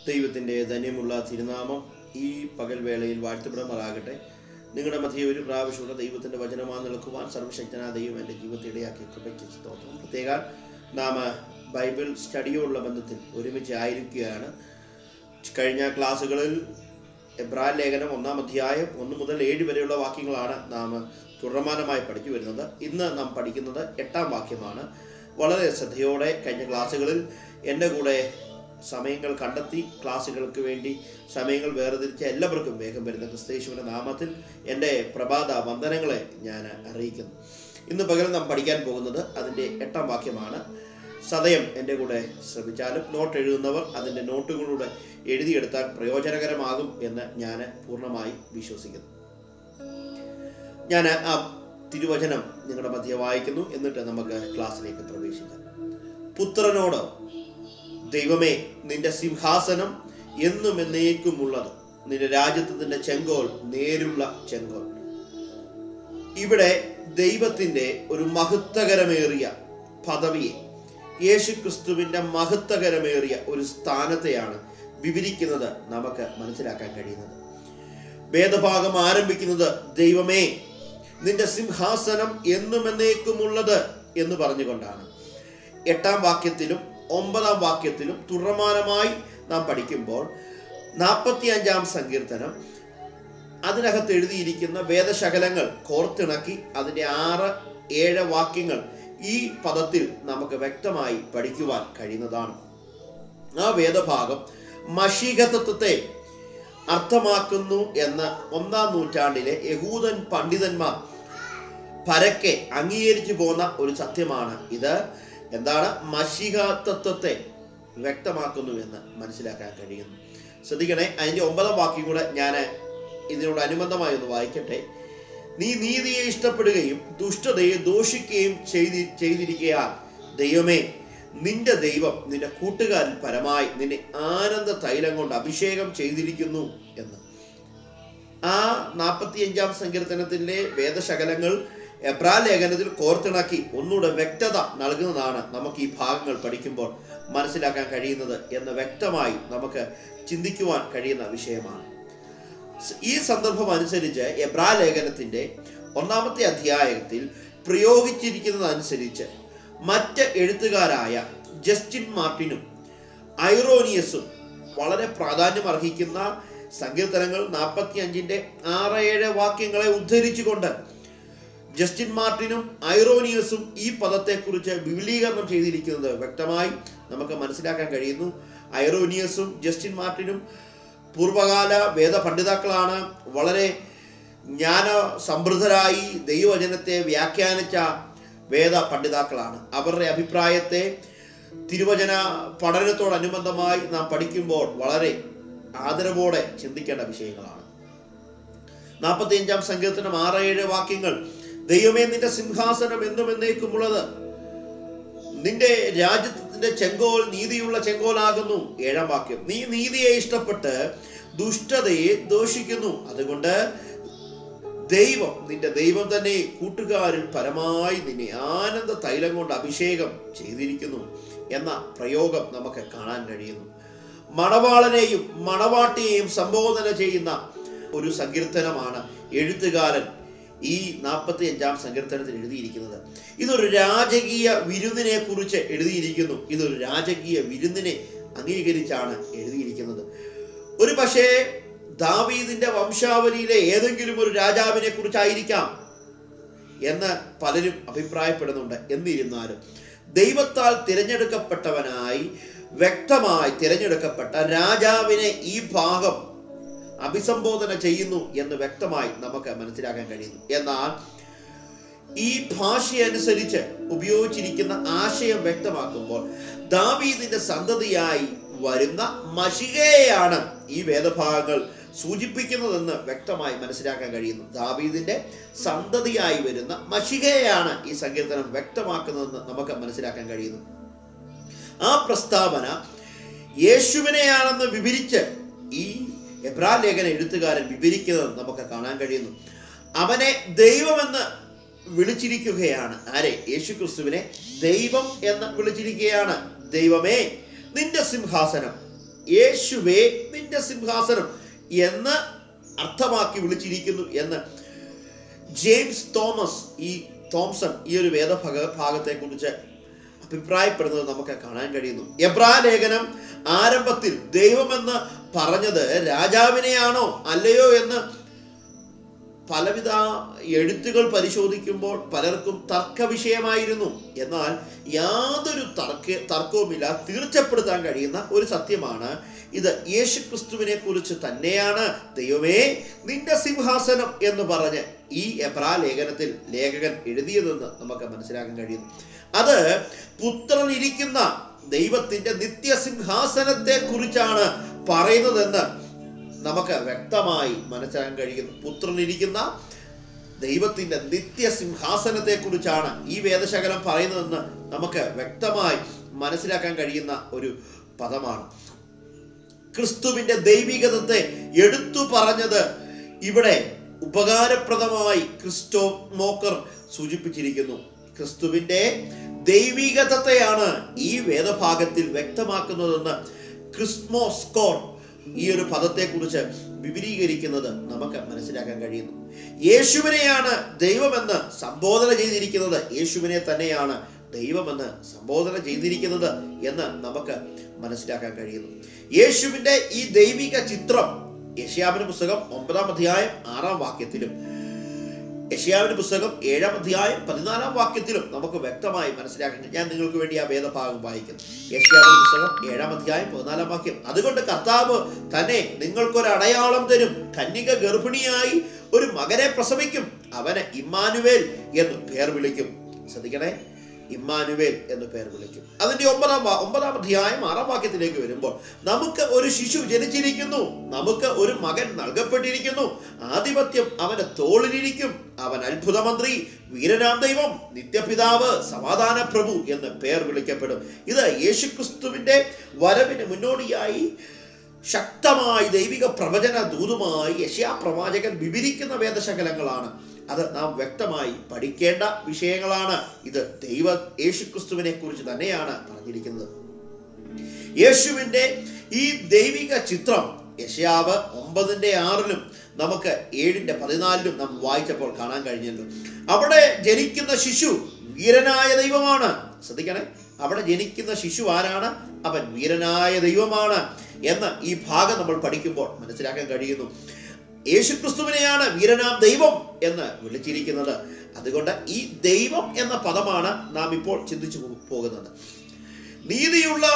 ദൈവത്തിൻ്റെ ധന്യമുള്ള തിരുനാമം ഈ പകൽ വേളയിൽ വാഴ്ത്തപ്പെടുമാറാകട്ടെ നിങ്ങളുടെ മധ്യ ഒരു പ്രാവശ്യമുള്ള ദൈവത്തിൻ്റെ വചനമാ നിൽക്കുവാൻ സർവശക്തനായ ദൈവം എൻ്റെ ജീവിതത്തെ ഇടയാക്കി കൃപയ്ക്ക് സ്തോത്രം പ്രത്യേക നാം ബൈബിൾ സ്റ്റഡിയോടുള്ള ബന്ധത്തിൽ ഒരുമിച്ച് ആയിരിക്കുകയാണ് കഴിഞ്ഞ ക്ലാസ്സുകളിൽ എബ്രാ ലേഖനം ഒന്നാം അധ്യായം ഒന്ന് മുതൽ ഏഴ് വരെയുള്ള വാക്യങ്ങളാണ് നാം തുടർമാനമായി പഠിച്ചു വരുന്നത് ഇന്ന് നാം പഠിക്കുന്നത് എട്ടാം വാക്യമാണ് വളരെ ശ്രദ്ധയോടെ കഴിഞ്ഞ ക്ലാസ്സുകളിൽ എൻ്റെ കൂടെ സമയങ്ങൾ കണ്ടെത്തി ക്ലാസ്സുകൾക്ക് വേണ്ടി സമയങ്ങൾ വേർതിരിച്ച എല്ലാവർക്കും വേഗം വരുന്ന ക്രിസ്തേശുവിൻ്റെ നാമത്തിൽ എൻ്റെ പ്രഭാത വന്ദനങ്ങളെ ഞാൻ അറിയിക്കുന്നു ഇന്ന് പകരം നാം പഠിക്കാൻ പോകുന്നത് അതിൻ്റെ എട്ടാം വാക്യമാണ് സദയം എൻ്റെ കൂടെ ശ്രമിച്ചാലും നോട്ട് എഴുതുന്നവർ അതിൻ്റെ നോട്ടുകളിലൂടെ എഴുതിയെടുത്താൽ പ്രയോജനകരമാകും എന്ന് ഞാൻ പൂർണ്ണമായി വിശ്വസിക്കുന്നു ഞാൻ ആ തിരുവചനം നിങ്ങളുടെ മധ്യ വായിക്കുന്നു എന്നിട്ട് നമുക്ക് ക്ലാസ്സിലേക്ക് പ്രവേശിക്കാം പുത്രനോട് ദൈവമേ നിന്റെ സിംഹാസനം എന്നും എന്നേക്കുമുള്ളത് നിന്റെ രാജ്യത്തിന്റെ ചെങ്കോൽ നേരുള്ള ചെങ്കോൽ ഇവിടെ ദൈവത്തിന്റെ ഒരു മഹത്വകരമേറിയ പദവിയെ യേശുക്രിസ്തുവിന്റെ മഹത്വകരമേറിയ ഒരു സ്ഥാനത്തെയാണ് വിവരിക്കുന്നത് നമുക്ക് മനസ്സിലാക്കാൻ കഴിയുന്നത് വേദഭാഗം ആരംഭിക്കുന്നത് ദൈവമേ നിന്റെ സിംഹാസനം എന്നും എന്നേക്കുമുള്ളത് എന്ന് പറഞ്ഞുകൊണ്ടാണ് എട്ടാം വാക്യത്തിലും ഒമ്പതാം വാക്യത്തിലും തുടർമാനമായി നാം പഠിക്കുമ്പോൾ നാൽപ്പത്തി അഞ്ചാം സങ്കീർത്തനം അതിനകത്ത് എഴുതിയിരിക്കുന്ന വേദശകലങ്ങൾ കോർത്തിണക്കി അതിൻ്റെ ആറ് ഏഴ് വാക്യങ്ങൾ ഈ പദത്തിൽ നമുക്ക് വ്യക്തമായി പഠിക്കുവാൻ കഴിയുന്നതാണ് ആ വേദഭാഗം മഷീകതത്വത്തെ അർത്ഥമാക്കുന്നു എന്ന് ഒന്നാം നൂറ്റാണ്ടിലെ യഹൂദൻ പണ്ഡിതന്മാർ പരക്കെ അംഗീകരിച്ചു പോന്ന ഒരു സത്യമാണ് ഇത് എന്താണ് മഷികാതത്വത്തെ വ്യക്തമാക്കുന്നു എന്ന് മനസ്സിലാക്കാൻ കഴിയുന്നു ശ്രദ്ധിക്കണേ അതിന്റെ ഒമ്പതാം വാക്യം കൂടെ ഞാൻ ഇതിനോട് അനുബന്ധമായി ഒന്ന് വായിക്കട്ടെ നീ നീതിയെ ഇഷ്ടപ്പെടുകയും ദുഷ്ടതയെ ദോഷിക്കുകയും ചെയ്തി ചെയ്തിരിക്കയാൽ ദൈവമേ നിന്റെ ദൈവം നിന്റെ കൂട്ടുകാരിൽ പരമായി നിന്നെ ആനന്ദ തൈലം കൊണ്ട് അഭിഷേകം ചെയ്തിരിക്കുന്നു എന്ന് ആ നാൽപ്പത്തിയഞ്ചാം സങ്കീർത്തനത്തിലെ വേദശകലങ്ങൾ എബ്രാ ലേഖനത്തിൽ കോർത്തിണക്കി ഒന്നുകൂടെ വ്യക്തത നൽകുന്നതാണ് നമുക്ക് ഈ ഭാഗങ്ങൾ പഠിക്കുമ്പോൾ മനസ്സിലാക്കാൻ കഴിയുന്നത് എന്ന് വ്യക്തമായി നമുക്ക് ചിന്തിക്കുവാൻ കഴിയുന്ന വിഷയമാണ് ഈ സന്ദർഭം അനുസരിച്ച് എബ്രാ ലേഖനത്തിന്റെ ഒന്നാമത്തെ അധ്യായത്തിൽ പ്രയോഗിച്ചിരിക്കുന്നതനുസരിച്ച് മറ്റ് എഴുത്തുകാരായ ജസ്റ്റിൻ മാർട്ടിനും ഐറോനിയസും വളരെ പ്രാധാന്യം അർഹിക്കുന്ന സങ്കീർത്തനങ്ങൾ നാൽപ്പത്തി അഞ്ചിന്റെ ആറ് ഏഴ് വാക്യങ്ങളെ ഉദ്ധരിച്ചുകൊണ്ട് ജസ്റ്റിൻ മാർട്ടിനും ഐറോനിയസും ഈ പദത്തെക്കുറിച്ച് വിപുലീകരണം ചെയ്തിരിക്കുന്നത് വ്യക്തമായി നമുക്ക് മനസ്സിലാക്കാൻ കഴിയുന്നു ഐറോനിയസും ജസ്റ്റിൻ മാർട്ടിനും പൂർവകാല വേദ പണ്ഡിതാക്കളാണ് വളരെ ജ്ഞാന സമൃദ്ധരായി ദൈവവചനത്തെ വ്യാഖ്യാനിച്ച വേദ പണ്ഡിതാക്കളാണ് അവരുടെ അഭിപ്രായത്തെ തിരുവചന പഠനത്തോടനുബന്ധമായി നാം പഠിക്കുമ്പോൾ വളരെ ആദരവോടെ ചിന്തിക്കേണ്ട വിഷയങ്ങളാണ് നാൽപ്പത്തി അഞ്ചാം സങ്കീർത്തനം ആറ് ഏഴ് വാക്യങ്ങൾ ദൈവമേ നിന്റെ സിംഹാസനം എന്നും എന്നേക്കുമുള്ളത് നിന്റെ രാജ്യത്തിന്റെ ചെങ്കോൽ നീതിയുള്ള ചെങ്കോലാകുന്നു ഏഴാം വാക്യം നീ നീതിയെ ഇഷ്ടപ്പെട്ട് ദുഷ്ടതയെ ദോഷിക്കുന്നു അതുകൊണ്ട് ദൈവം നിന്റെ ദൈവം തന്നെ കൂട്ടുകാരിൽ പരമായി നിന്നെ ആനന്ദ തൈലം കൊണ്ട് അഭിഷേകം ചെയ്തിരിക്കുന്നു എന്ന പ്രയോഗം നമുക്ക് കാണാൻ കഴിയുന്നു മണവാളനെയും മണവാട്ടിയെയും സംബോധന ചെയ്യുന്ന ഒരു സങ്കീർത്തനമാണ് എഴുത്തുകാരൻ ഈ നാൽപ്പത്തി അഞ്ചാം സങ്കീർത്തനത്തിൽ എഴുതിയിരിക്കുന്നത് ഇതൊരു രാജകീയ വിരുന്നിനെ കുറിച്ച് എഴുതിയിരിക്കുന്നു ഇതൊരു രാജകീയ വിരുന്നിനെ അംഗീകരിച്ചാണ് എഴുതിയിരിക്കുന്നത് ഒരു പക്ഷേ ദാവീദിന്റെ വംശാവലിയിലെ ഏതെങ്കിലും ഒരു രാജാവിനെ കുറിച്ചായിരിക്കാം എന്ന് പലരും അഭിപ്രായപ്പെടുന്നുണ്ട് എന്നിരുന്നാലും ദൈവത്താൽ തിരഞ്ഞെടുക്കപ്പെട്ടവനായി വ്യക്തമായി തിരഞ്ഞെടുക്കപ്പെട്ട രാജാവിനെ ഈ ഭാഗം അഭിസംബോധന ചെയ്യുന്നു എന്ന് വ്യക്തമായി നമുക്ക് മനസ്സിലാക്കാൻ കഴിയുന്നു എന്നാൽ ഈ ഭാഷയനുസരിച്ച് ഉപയോഗിച്ചിരിക്കുന്ന ആശയം വ്യക്തമാക്കുമ്പോൾ ദാവീദിന്റെ സന്തതിയായി വരുന്ന മഷികയെയാണ് ഈ വേദഭാഗങ്ങൾ സൂചിപ്പിക്കുന്നതെന്ന് വ്യക്തമായി മനസ്സിലാക്കാൻ കഴിയുന്നു ദാവീദിന്റെ സന്തതിയായി വരുന്ന മഷികയെയാണ് ഈ സങ്കീർത്തനം വ്യക്തമാക്കുന്നതെന്ന് നമുക്ക് മനസ്സിലാക്കാൻ കഴിയുന്നു ആ പ്രസ്താവന യേശുവിനെയാണെന്ന് വിവരിച്ച് ഈ എബ്രാ ലേഖന എഴുത്തുകാരൻ വിവരിക്കുന്നത് നമുക്ക് കാണാൻ കഴിയുന്നു അവനെ ദൈവമെന്ന് വിളിച്ചിരിക്കുകയാണ് ആരെ യേശുക്രിസ്തുവിനെ ദൈവം എന്ന് വിളിച്ചിരിക്കുകയാണ് ദൈവമേ നിന്റെ സിംഹാസനം യേശുവേ നിന്റെ സിംഹാസനം എന്ന് അർത്ഥമാക്കി വിളിച്ചിരിക്കുന്നു എന്ന് ജെയിംസ് തോമസ് ഈ തോംസൺ ഈ ഒരു വേദഭാഗ ഭാഗത്തെ കുറിച്ച് അഭിപ്രായപ്പെടുന്നത് നമുക്ക് കാണാൻ കഴിയുന്നു എബ്രാ ലേഖനം ആരംഭത്തിൽ ദൈവമെന്ന് പറഞ്ഞത് രാജാവിനെയാണോ അല്ലയോ എന്ന് പലവിധ എഴുത്തുകൾ പരിശോധിക്കുമ്പോൾ പലർക്കും തർക്ക വിഷയമായിരുന്നു എന്നാൽ യാതൊരു തർക്ക തർക്കവുമില്ല തീർച്ചപ്പെടുത്താൻ കഴിയുന്ന ഒരു സത്യമാണ് ഇത് യേശു ക്രിസ്തുവിനെ കുറിച്ച് തന്നെയാണ് ദൈവമേ നിന്റെ സിംഹാസനം എന്ന് പറഞ്ഞ് ഈ എബ്രാ ലേഖനത്തിൽ ലേഖകൻ എഴുതിയതെന്ന് നമുക്ക് മനസ്സിലാക്കാൻ കഴിയുന്നു അത് പുത്രൻ ഇരിക്കുന്ന ദൈവത്തിന്റെ നിത്യസിംഹാസനത്തെ കുറിച്ചാണ് പറയുന്നതെന്ന് നമുക്ക് വ്യക്തമായി മനസ്സിലാക്കാൻ കഴിയുന്നു പുത്രൻ ഇരിക്കുന്ന ദൈവത്തിന്റെ നിത്യസിംഹാസനത്തെ കുറിച്ചാണ് ഈ വേദശകലം പറയുന്നതെന്ന് നമുക്ക് വ്യക്തമായി മനസ്സിലാക്കാൻ കഴിയുന്ന ഒരു പദമാണ് ക്രിസ്തുവിന്റെ ദൈവികതത്തെ എടുത്തു പറഞ്ഞത് ഇവിടെ ഉപകാരപ്രദമായി ക്രിസ്റ്റോ മോക്കർ സൂചിപ്പിച്ചിരിക്കുന്നു ക്രിസ്തുവിന്റെ ദൈവികതത്തെയാണ് ഈ വേദഭാഗത്തിൽ വ്യക്തമാക്കുന്നതെന്ന് ക്രിസ്മോസ്കോൺ ഈ ഒരു പദത്തെക്കുറിച്ച് വിപുലീകരിക്കുന്നത് നമുക്ക് മനസ്സിലാക്കാൻ കഴിയുന്നു യേശുവിനെയാണ് ദൈവമെന്ന് സംബോധന ചെയ്തിരിക്കുന്നത് യേശുവിനെ തന്നെയാണ് ദൈവമെന്ന് സംബോധന ചെയ്തിരിക്കുന്നത് എന്ന് നമുക്ക് മനസ്സിലാക്കാൻ കഴിയുന്നു യേശുവിന്റെ ഈ ദൈവിക ചിത്രം യഷ്യാവിന്റെ പുസ്തകം ഒമ്പതാം അധ്യായം ആറാം വാക്യത്തിലും യഷ്യാവിന്റെ പുസ്തകം ഏഴാം അധ്യായം പതിനാലാം വാക്യത്തിലും നമുക്ക് വ്യക്തമായി മനസ്സിലാക്കാൻ ഞാൻ നിങ്ങൾക്ക് വേണ്ടി ആ വേദഭാഗം വായിക്കുന്നു യഷ്യാവിന്റെ പുസ്തകം ഏഴാം അധ്യായം പതിനാലാം വാക്യം അതുകൊണ്ട് കർത്താവ് തന്നെ നിങ്ങൾക്കൊരു അടയാളം തരും കന്യക ഗർഭിണിയായി ഒരു മകനെ പ്രസവിക്കും അവനെ ഇമ്മാനുവേൽ എന്ന് പേർ വിളിക്കും ശ്രദ്ധിക്കണേ ഇമ്മാനുവേൽ എന്ന് പേർ വിളിക്കും അതിന്റെ ഒമ്പതാം വാ- ഒമ്പതാം അധ്യായം ആറാം വാക്യത്തിലേക്ക് വരുമ്പോൾ നമുക്ക് ഒരു ശിശു ജനിച്ചിരിക്കുന്നു നമുക്ക് ഒരു മകൻ നൽകപ്പെട്ടിരിക്കുന്നു ആധിപത്യം അവന്റെ തോളിലിരിക്കും അവൻ അത്ഭുതമന്ത്രി വീരനാം ദൈവം നിത്യപിതാവ് സമാധാന പ്രഭു എന്ന് പേർ വിളിക്കപ്പെടും ഇത് യേശുക്രിസ്തുവിന്റെ വരവിന് മുന്നോടിയായി ശക്തമായി ദൈവിക പ്രവചന ദൂതുമായി യശയാ പ്രവാചകൻ വിവരിക്കുന്ന വേദശകലങ്ങളാണ് അത് നാം വ്യക്തമായി പഠിക്കേണ്ട വിഷയങ്ങളാണ് ഇത് ദൈവ യേശുക്രിസ്തുവിനെ കുറിച്ച് തന്നെയാണ് പറഞ്ഞിരിക്കുന്നത് യേശുവിന്റെ ഈ ദൈവിക ചിത്രം യശയാവ് ഒമ്പതിന്റെ ആറിലും നമുക്ക് ഏഴിന്റെ പതിനാലിലും നാം വായിച്ചപ്പോൾ കാണാൻ കഴിഞ്ഞല്ലോ അവിടെ ജനിക്കുന്ന ശിശു വീരനായ ദൈവമാണ് ശ്രദ്ധിക്കണേ അവിടെ ജനിക്കുന്ന ശിശു ആരാണ് അവൻ വീരനായ ദൈവമാണ് എന്ന് ഈ ഭാഗം നമ്മൾ പഠിക്കുമ്പോൾ മനസ്സിലാക്കാൻ കഴിയുന്നു യേശുക്രിസ്തുവിനെയാണ് വീരനാം ദൈവം എന്ന് വിളിച്ചിരിക്കുന്നത് അതുകൊണ്ട് ഈ ദൈവം എന്ന പദമാണ് നാം ഇപ്പോൾ ചിന്തിച്ചു പോ- പോകുന്നത് നീതിയുള്ള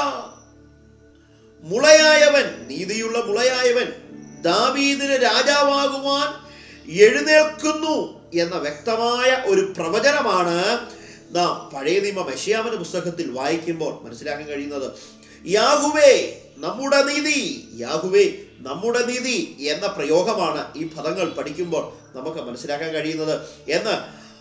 മുളയായവൻ നീതിയുള്ള മുളയായവൻ ദാവീദിന് രാജാവാകുവാൻ എഴുന്നേൽക്കുന്നു എന്ന വ്യക്തമായ ഒരു പ്രവചനമാണ് നാം പഴയ നിയമ മെഷിയാമന പുസ്തകത്തിൽ വായിക്കുമ്പോൾ മനസ്സിലാക്കാൻ കഴിയുന്നത് യാഹുവേ നമ്മുടെ നീതി യാഹുവേ നമ്മുടെ നീതി എന്ന പ്രയോഗമാണ് ഈ പദങ്ങൾ പഠിക്കുമ്പോൾ നമുക്ക് മനസ്സിലാക്കാൻ കഴിയുന്നത് എന്ന്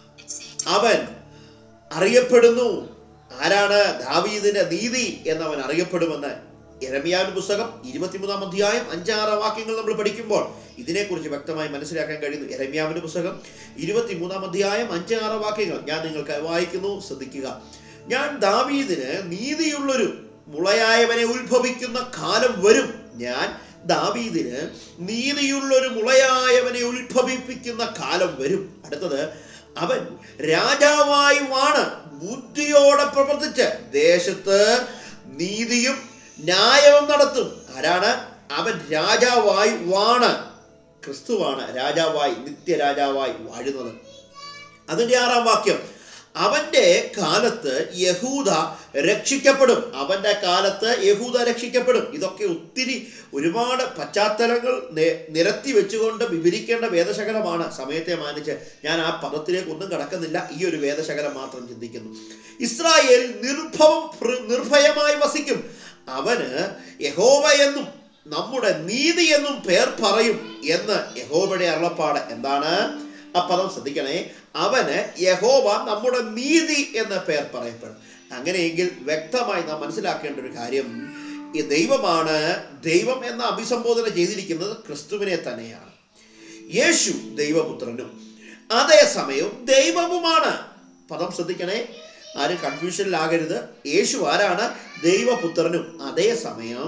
അവൻ അറിയപ്പെടുന്നു ആരാണ് ദാവീദിന്റെ നീതി എന്നവൻ അറിയപ്പെടുമെന്ന് എരമിയാവിന്റെ പുസ്തകം ഇരുപത്തിമൂന്നാം അധ്യായം അഞ്ചാറ് വാക്യങ്ങൾ നമ്മൾ പഠിക്കുമ്പോൾ ഇതിനെക്കുറിച്ച് വ്യക്തമായി മനസ്സിലാക്കാൻ കഴിയുന്നു എരമ്യാവിന്റെ പുസ്തകം ഇരുപത്തിമൂന്നാം അധ്യായം അഞ്ചാറ് വാക്യങ്ങൾ ഞാൻ നിങ്ങൾക്ക് വായിക്കുന്നു ശ്രദ്ധിക്കുക ഞാൻ ദാവീദിന് നീതിയുള്ളൊരു മുളയായവനെ ഉത്ഭവിക്കുന്ന കാലം വരും ഞാൻ ദാവീദിന് നീതിയുള്ളൊരു മുളയായവനെ ഉത്ഭവിപ്പിക്കുന്ന കാലം വരും അടുത്തത് അവൻ രാജാവായി വാണ് ബുദ്ധിയോടെ പ്രവർത്തിച്ച് ദേശത്ത് നീതിയും ന്യായവും നടത്തും ആരാണ് അവൻ രാജാവായി വാണ് ക്രിസ്തുവാണ് രാജാവായി നിത്യരാജാവായി വാഴുന്നത് അതിന്റെ ആറാം വാക്യം അവന്റെ കാലത്ത് യഹൂദ രക്ഷിക്കപ്പെടും അവന്റെ കാലത്ത് യഹൂദ രക്ഷിക്കപ്പെടും ഇതൊക്കെ ഒത്തിരി ഒരുപാട് പശ്ചാത്തലങ്ങൾ നെ- നിരത്തി വെച്ചുകൊണ്ട് വിവരിക്കേണ്ട വേദശകലമാണ് സമയത്തെ മാനിച്ച് ഞാൻ ആ പദത്തിലേക്ക് ഒന്നും കടക്കുന്നില്ല ഈ ഒരു വേദശകലം മാത്രം ചിന്തിക്കുന്നു ഇസ്രായേൽ നിർഭവം പ്ര- നിർഭയമായി വസിക്കും അവന് യഹോവ എന്നും നമ്മുടെ നീതി എന്നും പേർ പറയും എന്ന് യഹോവയുടെ അരുളപ്പാട് എന്താണ് ആ പദം ശ്രദ്ധിക്കണേ അവന് യഹോവ നമ്മുടെ നീതി എന്ന പേർ പറയപ്പെടും അങ്ങനെയെങ്കിൽ വ്യക്തമായി നാം മനസ്സിലാക്കേണ്ട ഒരു കാര്യം ഈ ദൈവമാണ് ദൈവം എന്ന അഭിസംബോധന ചെയ്തിരിക്കുന്നത് ക്രിസ്തുവിനെ തന്നെയാണ് യേശു ദൈവപുത്രനും അതേസമയം ദൈവവുമാണ് പദം ശ്രദ്ധിക്കണേ ആരും കൺഫ്യൂഷനിലാകരുത് യേശു ആരാണ് ദൈവപുത്രനും അതേസമയം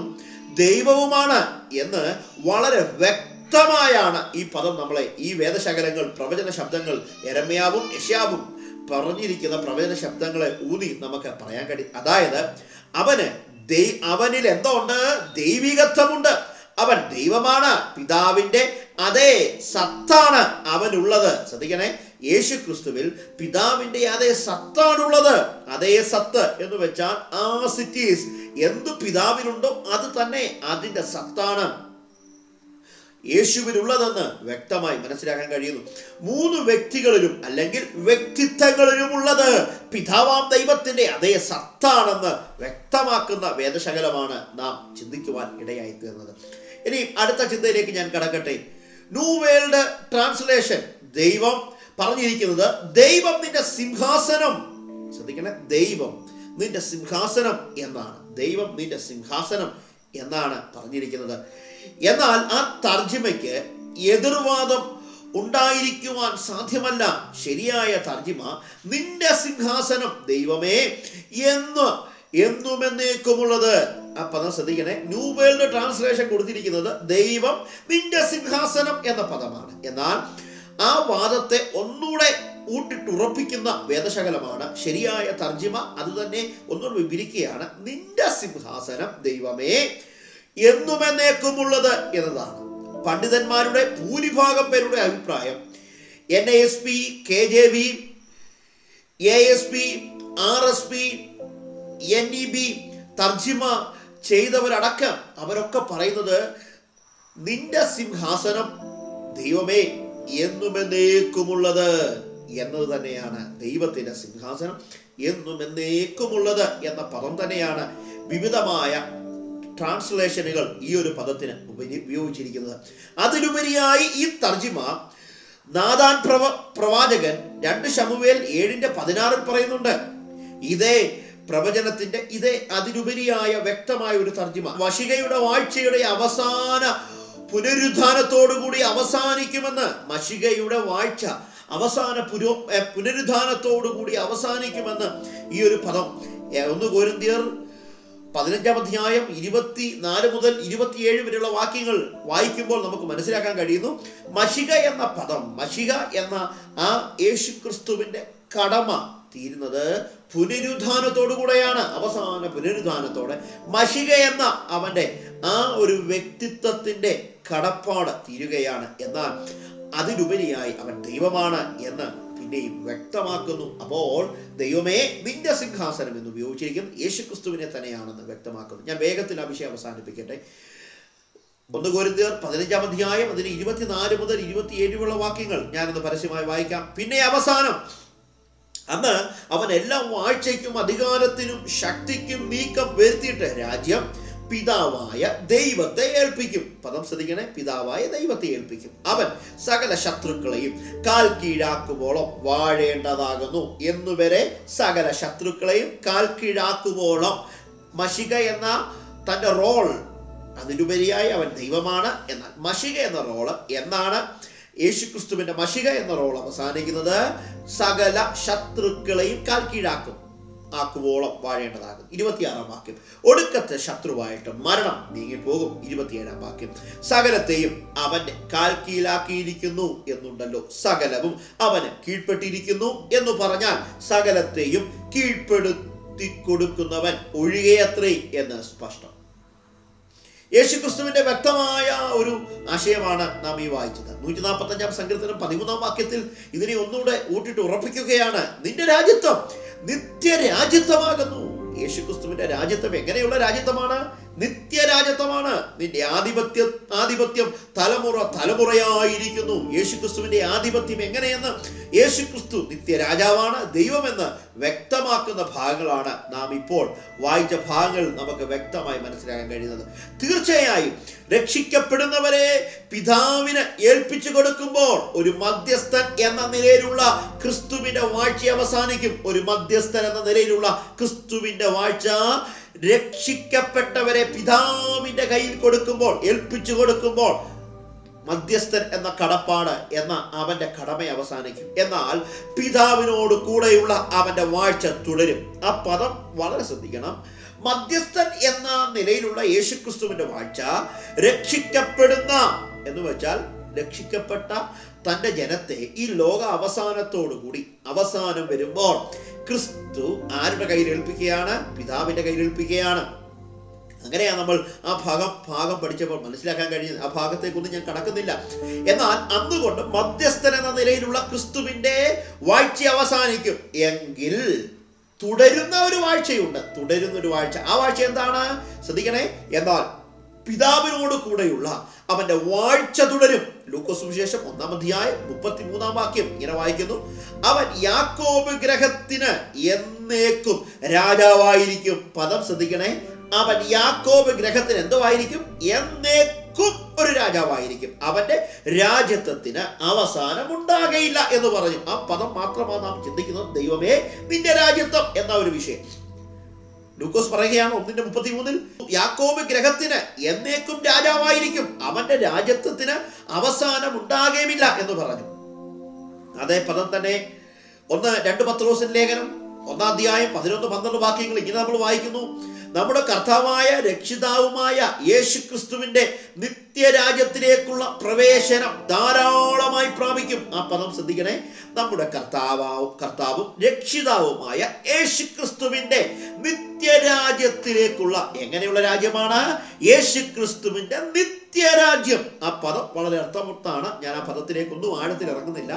ദൈവവുമാണ് എന്ന് വളരെ വ്യക്തമായാണ് ഈ പദം നമ്മളെ ഈ വേദശകലങ്ങൾ പ്രവചന ശബ്ദങ്ങൾ എരമ്യാവും യശാവും പറഞ്ഞിരിക്കുന്ന പ്രവചന ശബ്ദങ്ങളെ ഊന്നി നമുക്ക് പറയാൻ കഴിയും അതായത് അവന് ദൈ- അവനിൽ എന്തോ ഉണ്ട് ദൈവികത്വമുണ്ട് അവൻ ദൈവമാണ് പിതാവിന്റെ അതേ സത്താണ് അവനുള്ളത് ശ്രദ്ധിക്കണേ യേശു ക്രിസ്തുവിൽ പിതാവിന്റെ അതേ സത്താണുള്ളത് അതേ സത്ത് എന്ന് വെച്ചാൽ ആ സിറ്റീസ് എന്ത് പിതാവിനുണ്ടോ അത് തന്നെ അതിന്റെ സത്താണ് യേശുവിനുള്ളതെന്ന് വ്യക്തമായി മനസ്സിലാക്കാൻ കഴിയുന്നു മൂന്ന് വ്യക്തികളിലും അല്ലെങ്കിൽ വ്യക്തിത്വങ്ങളിലും ഉള്ളത് പിതാവാം ദൈവത്തിന്റെ അതേ സത്താണെന്ന് വ്യക്തമാക്കുന്ന വേദശകലമാണ് നാം ചിന്തിക്കുവാൻ ഇടയായി തീർന്നത് ഇനി അടുത്ത ചിന്തയിലേക്ക് ഞാൻ കടക്കട്ടെ ന്യൂ വേൾഡ് ട്രാൻസ്ലേഷൻ ദൈവം പറഞ്ഞിരിക്കുന്നത് ദൈവം നിന്റെ സിംഹാസനം ശ്രദ്ധിക്കണേ ദൈവം നിന്റെ സിംഹാസനം എന്നാണ് ദൈവം നിന്റെ സിംഹാസനം എന്നാണ് പറഞ്ഞിരിക്കുന്നത് എന്നാൽ ആ തർജിമയ്ക്ക് എതിർവാദം ഉണ്ടായിരിക്കുവാൻ സാധ്യമല്ല ശരിയായ തർജിമ നിന്റെ സിംഹാസനം ദൈവമേ എന്ന് എന്നുമെന്നേക്കുമുള്ളത് ആ പദം ശ്രദ്ധിക്കണേ ന്യൂ വേൾഡ് ട്രാൻസ്ലേഷൻ കൊടുത്തിരിക്കുന്നത് ദൈവം നിന്റെ സിംഹാസനം എന്ന പദമാണ് എന്നാൽ ആ വാദത്തെ ഒന്നുകൂടെ ഊട്ടിട്ടുറപ്പിക്കുന്ന വേദശകലമാണ് ശരിയായ തർജിമ അത് തന്നെ ഒന്നുകൂടെ വിവരിക്കുകയാണ് നിന്റെ സിംഹാസനം ദൈവമേ എന്നുമെന്നേക്കുമുള്ളത് എന്നതാണ് പണ്ഡിതന്മാരുടെ ഭൂരിഭാഗം പേരുടെ അഭിപ്രായം N S P K J V A S P R S P N E B തർജിമ ചെയ്തവരടക്കം അവരൊക്കെ പറയുന്നത് നിന്റെ സിംഹാസനം ദൈവമേ എന്നുമെന്നേക്കുമുള്ളത് എന്നത് തന്നെയാണ് ദൈവത്തിന്റെ സിംഹാസനം എന്നുമെന്നേക്കുമുള്ളത് എന്ന പദം തന്നെയാണ് വിവിധമായ ട്രാൻസ്ലേഷനുകൾ ഈ ഒരു പദത്തിന് ഉപരി- ഉപയോഗിച്ചിരിക്കുന്നത് അതിലുപരിയായി ഈ തർജിമ നാദാൻ പ്രവ പ്രവാചകൻ രണ്ട് ശമുവേൽ ഏഴിന്റെ പതിനാറിൽ പറയുന്നുണ്ട് ഇതേ പ്രവചനത്തിന്റെ ഇതേ അതിലുപരിയായ വ്യക്തമായ ഒരു തർജിമ വശികയുടെ വാഴ്ചയുടെ അവസാന പുനരുദ്ധാനത്തോടുകൂടി അവസാനിക്കുമെന്ന് മഷികയുടെ വാഴ്ച അവസാന പുരോ എ, പുനരുദ്ധാനത്തോടുകൂടി അവസാനിക്കുമെന്ന് ഈ ഒരു പദം എ, ഒന്ന് കോരിന്തിയർ പതിനഞ്ചാം അധ്യായം ഇരുപത്തി നാല് മുതൽ ഇരുപത്തിയേഴ് വരെയുള്ള വാക്യങ്ങൾ വായിക്കുമ്പോൾ നമുക്ക് മനസ്സിലാക്കാൻ കഴിയുന്നു മഷിക എന്ന പദം മഷിക എന്ന ആ യേശു ക്രിസ്തുവിന്റെ കടമ തീരുന്നത് പുനരുദ്ധാനത്തോടു കൂടെയാണ് അവസാന പുനരുദ്ധാനത്തോടെ മഷിക എന്ന അവന്റെ ആ ഒരു വ്യക്തിത്വത്തിന്റെ കടപ്പാട് തീരുകയാണ് എന്നാൽ അതിലുപരിയായി അവൻ ദൈവമാണ് എന്ന് പിന്നെയും വ്യക്തമാക്കുന്നു അപ്പോൾ ദൈവമേ നിന്റെ സിംഹാസനം എന്ന് ഉപയോഗിച്ചിരിക്കുന്നത് യേശുക്രിസ്തുവിനെ തന്നെയാണെന്ന് വ്യക്തമാക്കുന്നു ഞാൻ വേഗത്തിൽ ആ വിഷയം അവസാനിപ്പിക്കട്ടെ ഒന്ന് കോരിന്തിയർ പതിനഞ്ചാം അധ്യായം അതിന് ഇരുപത്തിനാല് മുതൽ ഇരുപത്തിയേഴുള്ള വാക്യങ്ങൾ ഞാനൊന്ന് പരസ്യമായി വായിക്കാം പിന്നെ അവസാനം അന്ന് അവൻ എല്ലാ വാഴ്ചയ്ക്കും അധികാരത്തിനും ശക്തിക്കും നീക്കം വരുത്തിയിട്ട് രാജ്യം പിതാവായ ദൈവത്തെ ഏൽപ്പിക്കും പദം ശ്രദ്ധിക്കണേ പിതാവായ ദൈവത്തെ ഏൽപ്പിക്കും അവൻ സകല ശത്രുക്കളെയും കാൽ കീഴാക്കുമ്പോളം വാഴേണ്ടതാകുന്നു എന്നുവരെ സകല ശത്രുക്കളെയും കാൽ കീഴാക്കുമ്പോളം മഷിക എന്ന തന്റെ റോൾ അതിലുപരിയായി അവൻ ദൈവമാണ് എന്നാൽ മഷിക എന്ന റോള് എന്നാണ് യേശുക്രിസ്തുവിന്റെ മഷിക എന്ന റോൾ അവസാനിക്കുന്നത് സകല ശത്രുക്കളെയും കാൽ കീഴാക്കും ആക്കുവോളം വാഴേണ്ടതാകും ഇരുപത്തിയാറാം വാക്യം ഒടുക്കത്തെ ശത്രുവായിട്ട് മരണം നീങ്ങിപ്പോകും ഇരുപത്തിയേഴാം വാക്യം സകലത്തെയും അവന്റെ കാൽ കീഴാക്കിയിരിക്കുന്നു എന്നുണ്ടല്ലോ സകലവും അവന് കീഴ്പ്പെട്ടിരിക്കുന്നു എന്ന് പറഞ്ഞാൽ സകലത്തെയും കീഴ്പ്പെടുത്തി കൊടുക്കുന്നവൻ ഒഴികെയത്രേ എന്ന് സ്പഷ്ടം യേശുക്രിസ്തുവിന്റെ വ്യക്തമായ ഒരു ആശയമാണ് നാം ഈ വായിച്ചത് നൂറ്റി നാൽപ്പത്തി അഞ്ചാം സങ്കീർത്തനം പതിമൂന്നാം വാക്യത്തിൽ ഇതിനെ ഒന്നുകൂടെ ഊട്ടിട്ട് ഉറപ്പിക്കുകയാണ് നിന്റെ രാജ്യത്വം നിത്യരാജ്യത്വമാകുന്നു യേശുക്രിസ്തുവിന്റെ രാജ്യത്വം എങ്ങനെയുള്ള രാജ്യത്വമാണ് നിത്യരാജ്യത്വമാണ് നിന്റെ ആധിപത്യ ആധിപത്യം തലമുറ തലമുറയായിരിക്കുന്നു യേശുക്രിസ്തുവിന്റെ ആധിപത്യം എങ്ങനെയെന്ന് യേശുക്രിസ്തു നിത്യരാജാവാണ് ദൈവമെന്ന് വ്യക്തമാക്കുന്ന ഭാഗങ്ങളാണ് നാം ഇപ്പോൾ വായിച്ച ഭാഗങ്ങൾ നമുക്ക് വ്യക്തമായി മനസ്സിലാക്കാൻ കഴിയുന്നത് തീർച്ചയായും രക്ഷിക്കപ്പെടുന്നവരെ പിതാവിന് ഏൽപ്പിച്ചു കൊടുക്കുമ്പോൾ ഒരു മധ്യസ്ഥൻ എന്ന നിലയിലുള്ള ക്രിസ്തുവിന്റെ വാഴ്ച അവസാനിക്കും ഒരു മധ്യസ്ഥൻ എന്ന നിലയിലുള്ള ക്രിസ്തുവിന്റെ വാഴ്ച രക്ഷിക്കപ്പെട്ടവരെ പിതാവിന്റെ കയ്യിൽ കൊടുക്കുമ്പോൾ ഏൽപ്പിച്ചു കൊടുക്കുമ്പോൾ മധ്യസ്ഥൻ എന്ന കടപ്പാട് എന്ന അവന്റെ കടമ അവസാനിക്കും എന്നാൽ പിതാവിനോട് കൂടെയുള്ള അവന്റെ വാഴ്ച തുടരും ആ പദം വളരെ ശ്രദ്ധിക്കണം മധ്യസ്ഥൻ എന്ന നിലയിലുള്ള യേശുക്രിസ്തുവിന്റെ വാഴ്ച രക്ഷിക്കപ്പെടുന്ന എന്ന് വെച്ചാൽ രക്ഷിക്കപ്പെട്ട തന്റെ ജനത്തെ ഈ ലോക അവസാനത്തോടു കൂടി അവസാനം വരുമ്പോൾ ക്രിസ്തു ആരുടെ കയ്യിൽ ഏൽപ്പിക്കുകയാണ് പിതാവിന്റെ കയ്യിൽ ഏൽപ്പിക്കുകയാണ് അങ്ങനെയാണ് നമ്മൾ ആ ഭാഗം ഭാഗം പഠിച്ചപ്പോൾ മനസ്സിലാക്കാൻ കഴിയുന്നത് ആ ഭാഗത്തേക്കൊന്നും ഞാൻ കടക്കുന്നില്ല എന്നാൽ അന്നുകൊണ്ട് മധ്യസ്ഥൻ എന്ന നിലയിലുള്ള ക്രിസ്തുവിന്റെ വാഴ്ച അവസാനിക്കും എങ്കിൽ തുടരുന്ന ഒരു വാഴ്ചയുണ്ട് തുടരുന്ന ഒരു വാഴ്ച ആ വാഴ്ച എന്താണ് ശ്രദ്ധിക്കണേ എന്നാൽ പിതാവിനോട് കൂടെയുള്ള അവന്റെ വാഴ്ച തുടരും ലൂക്കോസ് സുവിശേഷം ഒന്നാം അധ്യായം മുപ്പത്തി മൂന്നാം വാക്യം ഇങ്ങനെ വായിക്കുന്നു അവൻ യാക്കോബ് ഗ്രഹത്തിന് എന്നേക്കും രാജാവായിരിക്കും പദം ശ്രദ്ധിക്കണേ അവൻ യാക്കോബ് ഗ്രഹത്തിന് എന്തുവായിരിക്കും എന്നേക്കും ഒരു രാജാവായിരിക്കും അവന്റെ രാജ്യത്വത്തിന് അവസാനം ഉണ്ടാകയില്ല എന്ന് പറഞ്ഞു ആ പദം മാത്രമാണ് നാം ചിന്തിക്കുന്നത് ദൈവമേ നിന്റെ രാജ്യത്വം എന്ന ഒരു വിഷയം ലൂക്കോസ് പറയുകയാണ് ഒന്നിന്റെ മുപ്പത്തി മൂന്നിൽ യാക്കോബ് ഗ്രഹത്തിന് എന്നേക്കും രാജാവായിരിക്കും അവന്റെ രാജ്യത്വത്തിന് അവസാനം ഉണ്ടാകുകയുമില്ല എന്ന് പറഞ്ഞു അതേ പദം തന്നെ ഒന്ന് രണ്ട് പത്രോസിൻ ലേഖനം ഒന്നാം അധ്യായം പതിനൊന്ന് പന്ത്രണ്ട് വാക്യങ്ങൾ ഇങ്ങനെ നമ്മൾ വായിക്കുന്നു നമ്മുടെ കർത്താവായ രക്ഷിതാവുമായ യേശു ക്രിസ്തുവിന്റെ നിത്യരാജ്യത്തിലേക്കുള്ള പ്രവേശനം ധാരാളമായി പ്രാപിക്കും ആ പദം ശ്രദ്ധിക്കണേ നമ്മുടെ കർത്താവും കർത്താവും രക്ഷിതാവുമായ യേശു ക്രിസ്തുവിന്റെ നിത്യരാജ്യത്തിലേക്കുള്ള എങ്ങനെയുള്ള രാജ്യമാണ് യേശു ക്രിസ്തുവിന്റെ നിത്യരാജ്യം ആ പദം വളരെ അർത്ഥമുത്താണ് ഞാൻ ആ പദത്തിലേക്കൊന്നും ആഴത്തിൽ ഇറങ്ങുന്നില്ല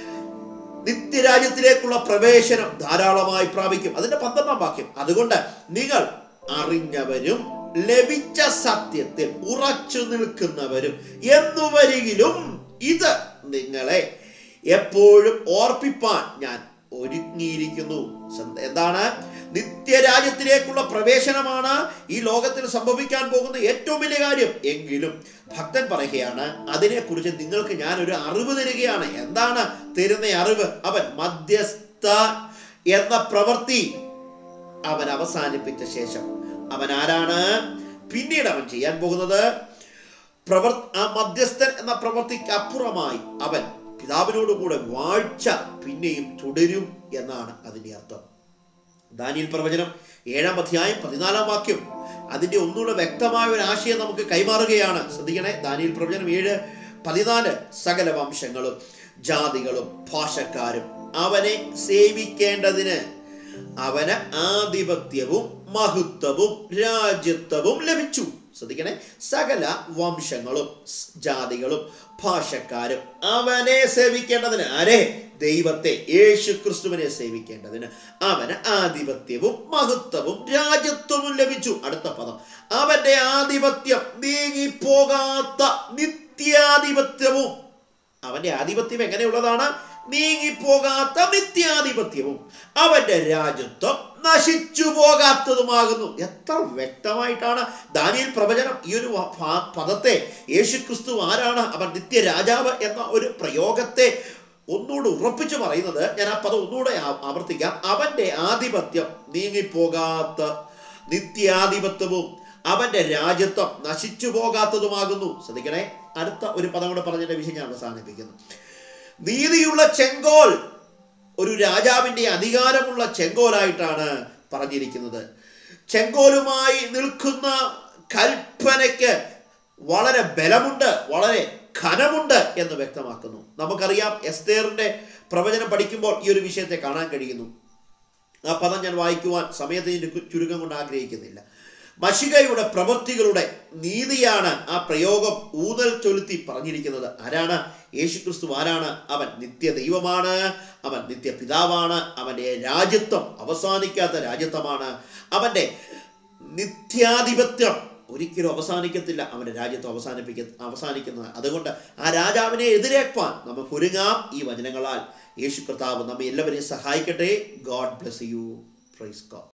നിത്യരാജ്യത്തിലേക്കുള്ള പ്രവേശനം ധാരാളമായി പ്രാപിക്കും അതിന്റെ പന്ത്രണ്ടാം വാക്യം അതുകൊണ്ട് നിങ്ങൾ അറിഞ്ഞവരും ലഭിച്ച സത്യത്തിൽ ഉറച്ചു നിൽക്കുന്നവരും എന്നുവരികിലും ഇത് നിങ്ങളെ എപ്പോഴും ഓർപ്പിപ്പാൻ ഞാൻ ഒരുങ്ങിയിരിക്കുന്നു എന്താണ് നിത്യരാജ്യത്തിലേക്കുള്ള പ്രവേശനമാണ് ഈ ലോകത്തിൽ സംഭവിക്കാൻ പോകുന്ന ഏറ്റവും വലിയ കാര്യം എങ്കിലും ഭക്തൻ പറയുകയാണ് അതിനെക്കുറിച്ച് നിങ്ങൾക്ക് ഞാൻ ഒരു അറിവ് തരികയാണ് എന്താണ് തരുന്ന അറിവ് അവൻ മധ്യസ്ഥ എന്ന പ്രവൃത്തി അവൻ അവസാനിപ്പിച്ച ശേഷം അവൻ ആരാണ് പിന്നീട് അവൻ ചെയ്യാൻ പോകുന്നത് പ്രവർ ആ മധ്യസ്ഥൻ എന്ന പ്രവൃത്തിക്ക് അപ്പുറമായി അവൻ പിതാവിനോട് കൂടെ വാഴ്ച പിന്നെയും തുടരും എന്നാണ് അതിന്റെ അർത്ഥം ദാനിയൽ പ്രവചനം ഏഴാം അധ്യായം പതിനാലാം വാക്യം അതിന്റെ ഒന്നുകൂടെ വ്യക്തമായ ഒരു ആശയം നമുക്ക് കൈമാറുകയാണ് ശ്രദ്ധിക്കണേ ദാനിയൽ പ്രവചനം ഏഴ് പതിനാല് സകല വംശങ്ങളും ജാതികളും ഭാഷക്കാരും അവനെ സേവിക്കേണ്ടതിന് അവന് ആധിപത്യവും മഹത്വവും രാജ്യത്വവും ലഭിച്ചു ശ്രദ്ധിക്കണേ സകല വംശങ്ങളും ജാതികളും ഭാഷക്കാരും അവനെ സേവിക്കേണ്ടതിന് ആരെ ദൈവത്തെ യേശു ക്രിസ്തുവിനെ സേവിക്കേണ്ടതിന് അവന് ആധിപത്യവും മഹത്വവും രാജ്യത്വവും ലഭിച്ചു അടുത്ത പദം അവന്റെ ആധിപത്യം നീങ്ങിപ്പോകാത്ത നിത്യാധിപത്യവും അവന്റെ ആധിപത്യം എങ്ങനെയുള്ളതാണ് നീങ്ങിപ്പോകാത്ത നിത്യാധിപത്യവും അവന്റെ രാജ്യത്വം നശിച്ചു പോകാത്തതുമാകുന്നു എത്ര വ്യക്തമായിട്ടാണ് ദാനിയൽ പ്രവചനം ഈ ഒരു പദത്തെ യേശു ക്രിസ്തു ആരാണ് അവൻ നിത്യരാജാവ് എന്ന ഒരു പ്രയോഗത്തെ ഒന്നുകൂടെ ഉറപ്പിച്ചു പറയുന്നത് ഞാൻ ആ പദം ഒന്നുകൂടെ ആവർത്തിക്കാം അവന്റെ ആധിപത്യം നീങ്ങിപ്പോകാത്ത നിത്യാധിപത്യവും അവന്റെ രാജ്യത്വം നശിച്ചു പോകാത്തതുമാകുന്നു ശ്രദ്ധിക്കണേ അടുത്ത ഒരു പദം കൂടെ പറഞ്ഞതിന്റെ വിഷയം ഞാൻ അവസാനിപ്പിക്കുന്നു നീതിയുള്ള ചെങ്കോൽ ഒരു രാജാവിന്റെ അധികാരമുള്ള ചെങ്കോലായിട്ടാണ് പറഞ്ഞിരിക്കുന്നത് ചെങ്കോലുമായി നിൽക്കുന്ന കൽപ്പനയ്ക്ക് വളരെ ബലമുണ്ട് വളരെ ഘനമുണ്ട് എന്ന് വ്യക്തമാക്കുന്നു നമുക്കറിയാം എസ്തേറിന്റെ പ്രവചനം പഠിക്കുമ്പോൾ ഈ ഒരു വിഷയത്തെ കാണാൻ കഴിയുന്നു ആ പദം ഞാൻ വായിക്കുവാൻ സമയത്തിന് ചുരുക്കം കൊണ്ട് ആഗ്രഹിക്കുന്നില്ല മഷികയുടെ പ്രവൃത്തികളുടെ നീതിയാണ് ആ പ്രയോഗം ഊതൽ ചൊലുത്തി പറഞ്ഞിരിക്കുന്നത് ആരാണ് യേശുക്രിസ്തു ആരാണ് അവൻ നിത്യ ദൈവമാണ് അവൻ നിത്യ പിതാവാണ് അവന്റെ രാജ്യത്വം അവസാനിക്കാത്ത രാജ്യത്വമാണ് അവന്റെ നിത്യാധിപത്യം ഒരിക്കലും അവസാനിക്കത്തില്ല അവന്റെ രാജ്യത്വം അവസാനിപ്പിക്ക അവസാനിക്കുന്നത് അതുകൊണ്ട് ആ രാജാവിനെ എതിരേൽപ്പാൻ നമുക്ക് ഒരുങ്ങാം ഈ വചനങ്ങളാൽ യേശു കർത്താവ് നമ്മെ എല്ലാവരെയും സഹായിക്കട്ടെ God bless you praise God